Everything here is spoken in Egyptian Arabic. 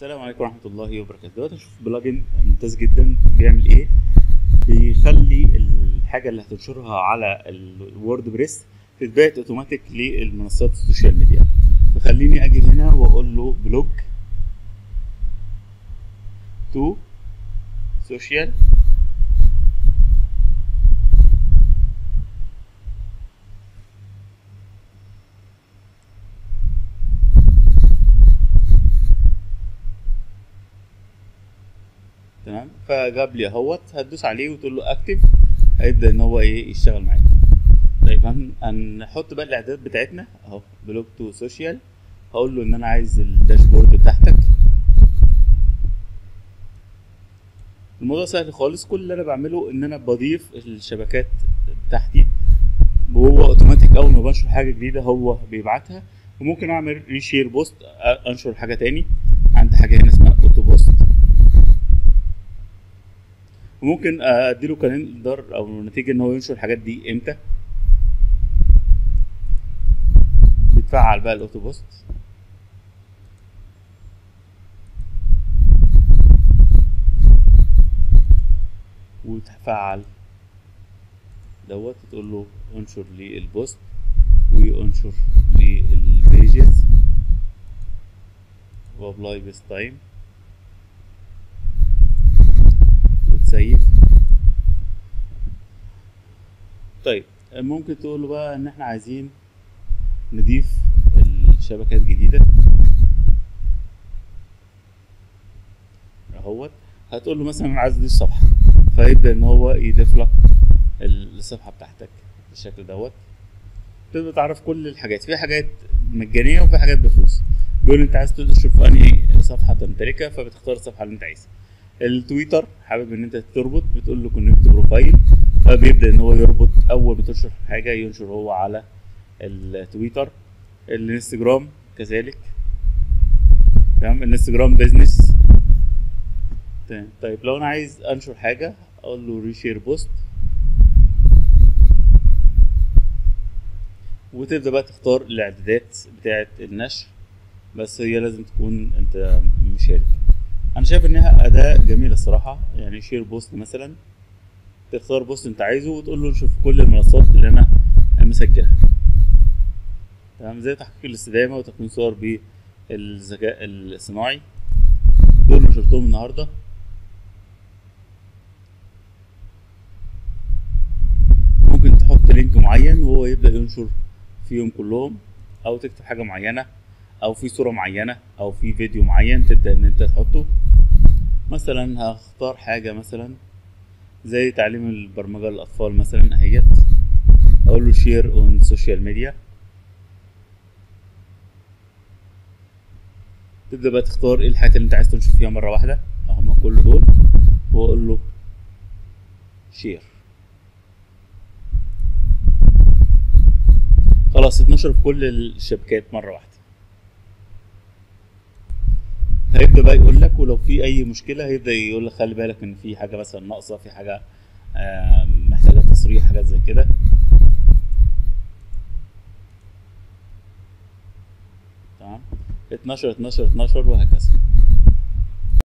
السلام عليكم ورحمة الله وبركاته دلوقتي هنشوف بلجن ممتاز جدا بيعمل ايه بيخلي الحاجة اللي هتنشرها على الوورد بريس تتبعت اوتوماتيك للمنصات السوشيال ميديا فخليني اجي هنا واقول له بلوج تو سوشيال تمام فجاب لي اهوت هتدوس عليه وتقول له اكتف هيبدا ان هو ايه يشتغل معاك طيب هن- هنحط بقى الاعدادات بتاعتنا اهو بلوج تو سوشيال هقول له ان انا عايز الداشبورد بتاعتك الموضوع سهل خالص كل اللي انا بعمله ان انا بضيف الشبكات بتاعتي وهو اوتوماتيك اول ما بنشر حاجه جديده هو بيبعتها وممكن اعمل ريشير بوست انشر حاجه تاني عندي حاجه هنا اسمها اوتو بوست وممكن اديله كالندر او نتيجه ان هو ينشر الحاجات دي امتى بتفعل بقى الاوتو بوست وتفعل دوت تقول له انشر لي البوست وانشر لي البيجز وابلاي بس تايم وتسيف طيب ممكن تقول له بقى ان احنا عايزين نضيف الشبكات جديدة اهوت هتقول له مثلا انا عايز اضيف صفحة فيبدأ ان هو يضيف لك الصفحة بتاعتك بالشكل دوت تقدر تعرف كل الحاجات في حاجات مجانية وفي حاجات بفلوس بيقول انت عايز تنشر في انهي صفحة تمتلكها فبتختار الصفحة اللي انت عايزها التويتر حابب ان انت تربط بتقول له كونكت بروفايل فبيبدا ان هو يربط اول ما تنشر حاجه ينشر هو على التويتر الانستجرام كذلك تمام الانستجرام بيزنس تمام طيب لو انا عايز انشر حاجه اقول له ريشير بوست وتبدا بقى تختار الاعدادات بتاعه النشر بس هي لازم تكون انت مشارك انا شايف انها اداة جميلة الصراحة يعني شير بوست مثلا تختار بوست انت عايزه وتقول له انشر في كل المنصات اللي انا مسجلها تمام زي تحقيق الاستدامة وتكوين صور بالذكاء الصناعي دول نشرتهم النهاردة ممكن تحط لينك معين وهو يبدأ ينشر فيهم كلهم او تكتب حاجة معينة او في صورة معينة او في فيديو معين تبدأ ان انت تحطه مثلا هختار حاجة مثلا زي تعليم البرمجة للأطفال مثلا اهيت اقول له شير اون سوشيال ميديا تبدأ بقى تختار ايه الحاجات اللي انت عايز تنشر فيها مرة واحدة هما كل دول واقول له شير خلاص اتنشر في كل الشبكات مرة واحدة هيبدا بقى يقول لك ولو في اي مشكله هيبدا يقول لك خلي بالك ان في حاجه مثلا ناقصه في حاجه آه، محتاجه تصريح حاجات زي كده تمام 12 12 12 وهكذا